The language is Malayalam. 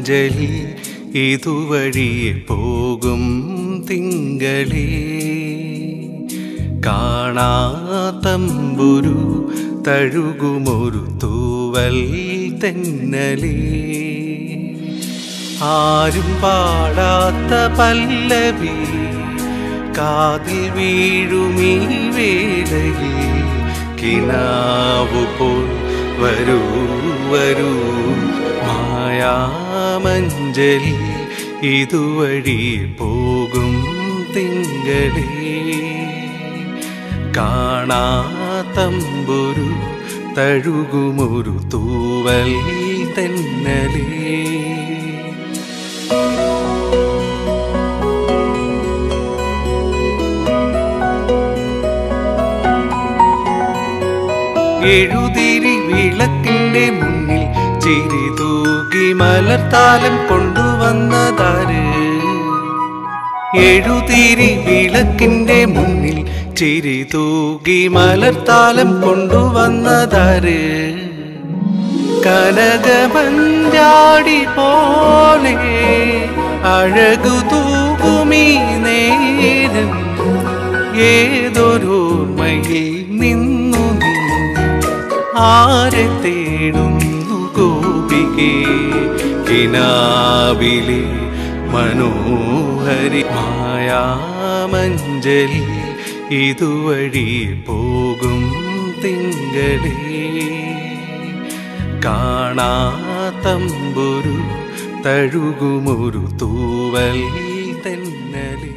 കാണാമഞ്ജലി ഇതുവഴിയെ പോകും തിങ്കളേ കാണാതമ്പുരു തഴുകുമൊരു തൂവൽ തെന്നലേ ആരും പാടാത്ത പല്ലവി കാതിൽ വീഴുമീ വേളയിൽ കിനാവു പോൽ വരൂ വരൂ മായാമഞ്ജലി ഇതുവഴി പോകും തിങ്കളേ കാണാതമ്പുരു തഴുകുമൊരു തൂവൽ തെന്നലേ എഴുതിരി വിളക്കിന്റെ മുന്നിൽ ചിരി തൂകി മലർത്താലം കൊണ്ടുവന്നതാര് എഴുതിരി വിളക്കിന്റെ മുന്നിൽ ചിരി തൂകി മലർത്താലം കൊണ്ടുവന്നതാര് കനകമഞ്ചാടി പോലെ അഴകു തൂകുമീ നേരം ഏതൊരോർമ്മയിൽ നിന്നു നീ ആരെ തേടുന്നു ഗോപികേ കിനാവിലെ മനോഹരി മായാമഞ്ജലി ഇതുവഴി പോകും തിങ്കളേ കാണാതമ്പുരു തഴുകുമൊരു തൂവൽ തെന്നലേ